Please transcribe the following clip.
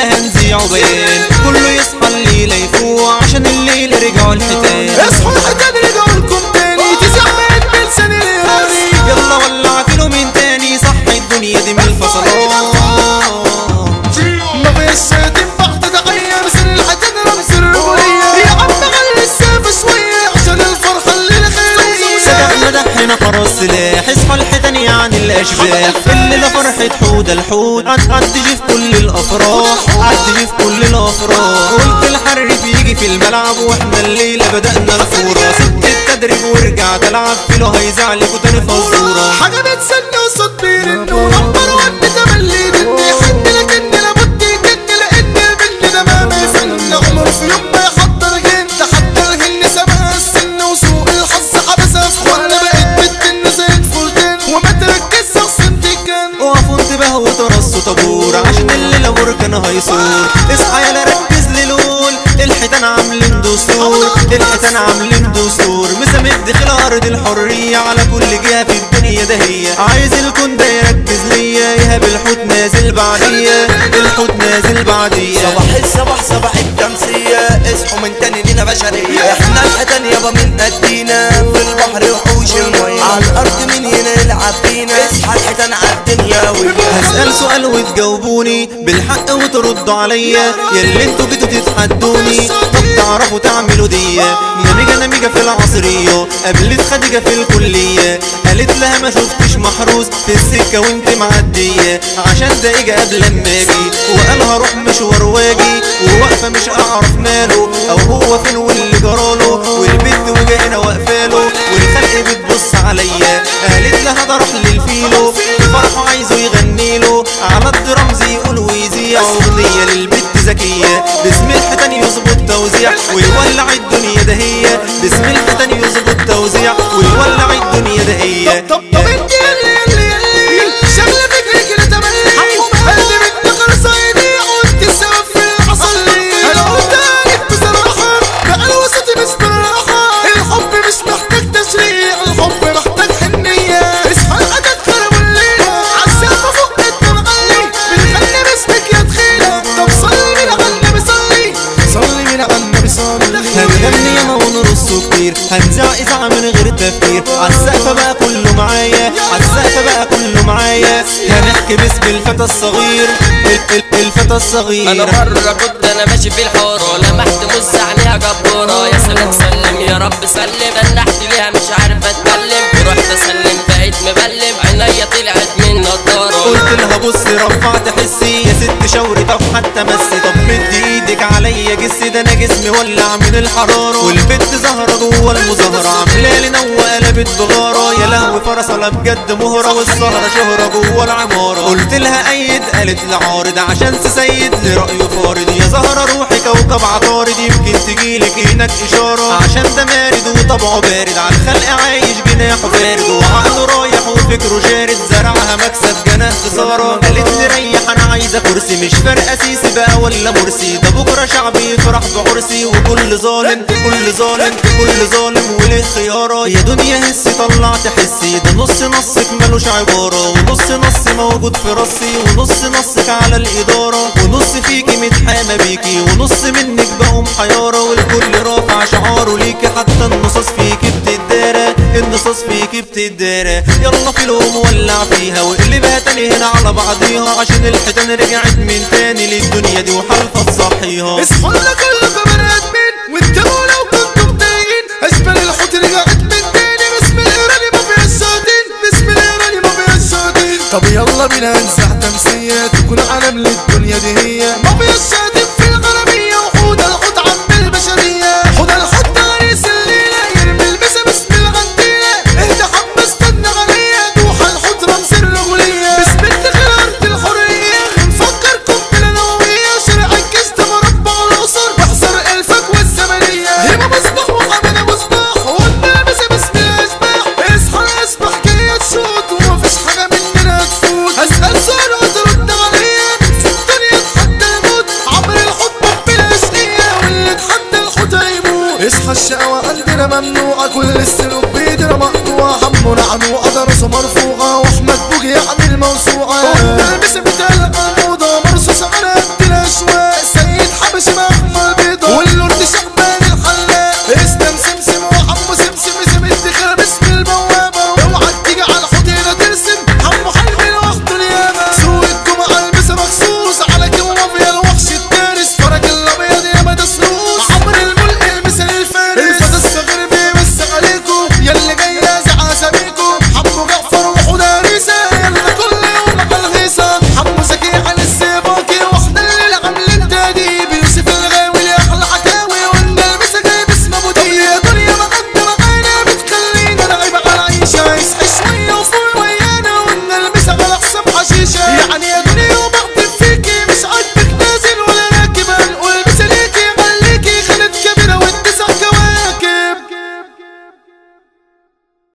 الليلة هنذيعوا بيان كله يصحى الليلة يفوق عشان الليلة رجعوا الحيتان اصحوا الحيتان رجعوا لكم تاني تسع بيت بلسان الايراني يلا ولع فيلو من تاني صح الدنيا دي من الفصلان ما فيش شاتم بعد تغير سن الحيتان رمز الرجولية يا عم غلي السيف شوية عشان الفرحة الليلة خيرية سبقنا دحنا فرس سلاح اصحى الحيتان عن الاشباح الليلة فرحة حود الحوت عد عد في كل الافراح عد في كل الافراح قلت الحرف يجي في الملعب واحنا الليلة بدأنا الفورة سبت التدريب ورجع تلعب فيلو هيزعلك وتاني فزورة حاجة بتسنى وصوت بيرن ونمبر وان تملي دني حن لكن لابد يجن لان البن ده ما بيفن عمر في يوم ما يحضر جن حتى الهن سبق السن وسوق الحظ حبسها في وانا بقيت بتن زي الفولتين وما تركزش اقسم تكن وقفوا انتباه وترصوا طابور عشان الليلة بركان هيصور اصحى يلا ركز للول الحيتان عاملين دستور الحيتان عاملين دستور مسامد دخل ارض الحرية على كل جهة في الدنيا ده هي عايز الكون ده يركز ليا يهب الحوت نازل بعديا الحوت نازل بعديا صباح الصباح صباح التمسية اصحوا من تاني لينا بشرية احنا الحيتان يابا من قدينا في البحر وحوش المية على الارض مين هنا يلعب بينا اصحى الحيتان عالدنيا ويا هسأل سؤال وتجاوبوني بالحق وتردوا عليا ياللي انتوا جيتوا تتحدوني طب تعرفوا تعملوا دي نميجة نميجة في العصرية قابلت خديجة في الكلية قالت لها ما شفتش محروس في السكة وانت معدية عشان ده اجى قبل ما اجي وقال هروح مشوار واجي وواقفة مش اعرف ماله او هو فين واللي جراله والبنت وجاينا واقفاله والخلق بتبص عليا قالت لها ده راح للفيلو في فرحه عايزه يغني له على الدرامز يقول ويذيع اغنيه للبت ذكيه باسم الحيتان يظبط توزيع ويولع الدنيا ده هي باسم الحيتان يظبط توزيع ويولع الدنيا ده هي طب طب انت يلي يلي يلي شغلة فكرك اللي تملي قلبي بتنقر صيدي وانت السبب في اللي حصل لي انا قلت عليك بصراحة بقى الوسط بس بالراحة الحب مش محتاج تشريع الحب محتاج حنية اصحى العدد خرب الليل عالسقف فوق انت مغلي بنغني باسمك يا تخيلة طب صلي مين على النبي صلي صلي مين على النبي صلي هنغني ياما ونرص كتير هنزع إذاعة من غير تفكير عالسقفة بقى كله معايا عالسقفة بقى كله معايا هنحكي باسم الفتى الصغير ال- ال- الفتى الصغير انا مرة كنت انا ماشي في الحارة لمحت مز عليها جبارة يا سلام سلم يا رب سلم دلحت ليها مش عارف اتكلم رحت اسلم بقيت مبلم عينيا طلعت من نضارة قلت لها بصي رفعت حسي يا ست شاوري طب حتى مسي طب مدي ايدك عليا جسي ده انا جسمي ولع من الحرارة والبت زهرة جوه المظاهرة عاملة لي نوة قلبت بغارة يا لهوي فرس ولا بجد مهرة والسهرة شهرة جوه العمارة قلت لها ايد قالت لي عارض عشان تسيد لرأيه فارض يا زهرة روحي كوكب عطارد يمكن تجيلك هناك اشارة عشان ده مارد وطبعه بارد على الخلق عايش جناحه بارد وعقله رايح وفكره شارد زرعها مكسب جناه خسارة قالت لي ريح انا عايزة كرسي مش فارقة سيسي بقى ولا مرسي ده بكرة شعبي يفرح بعرسي وكل ظالم كل ظالم كل ظالم وله خيارة يا دنيا هسي طلعت حسي ده نص نصك ملوش عبارة ونص نص موجود في راسي ونص نصك على الإدارة ونص فيكي متحامى بيكي ونص منك بقوم حيارة والكل رافع شعاره ليكي حتى النصاص فيكي بتدارى النصاص فيكي بتدارى يلا في الهوم ولع فيها واقلبها تاني هنا على بعضيها عشان الحيتان رجعت من تاني للدنيا دي وحالفة تصحيها اصحوا لنا كلكم بني ادمين وانتبهوا لو كنتم تايهين اشبال الحوت رجعت من تاني باسم الايراني ما فيهاش صوتين باسم الايراني ما فيهاش صوتين طب يلا بينا ننزع تمثيل تكون علم للدنيا دي هي ما فيهاش صوتين في الغربية وحود الحوت عم البشرية حود الحوت تغريس الليلة يرمي المسا باسم الغندية اهدى حبة استنى غنية دوح الحوت رمز الرجولية باسم الدخل ارض الحرية نفكركم بالنووية شرع الجيش ده مربع الاقصر بحذر الفك والزمنية هبة مصباح وحمد مصباح والنبس باسم الاشباح اصحى اصبح جاي تشوت ومفيش حاجة مننا تفوت اسأل سؤال وترد عليا في الدنيا اتحدى الموت عمر الحوت باب الاشقية واللي اتحدى الحوت هيموت اصحى الشقوى عندنا ممنوعة كل السلوك بيدنا مقطوعة حمو نعنوع درسه مرفوعة واحمد بوجي يعني الموسوعة والنبس بتاع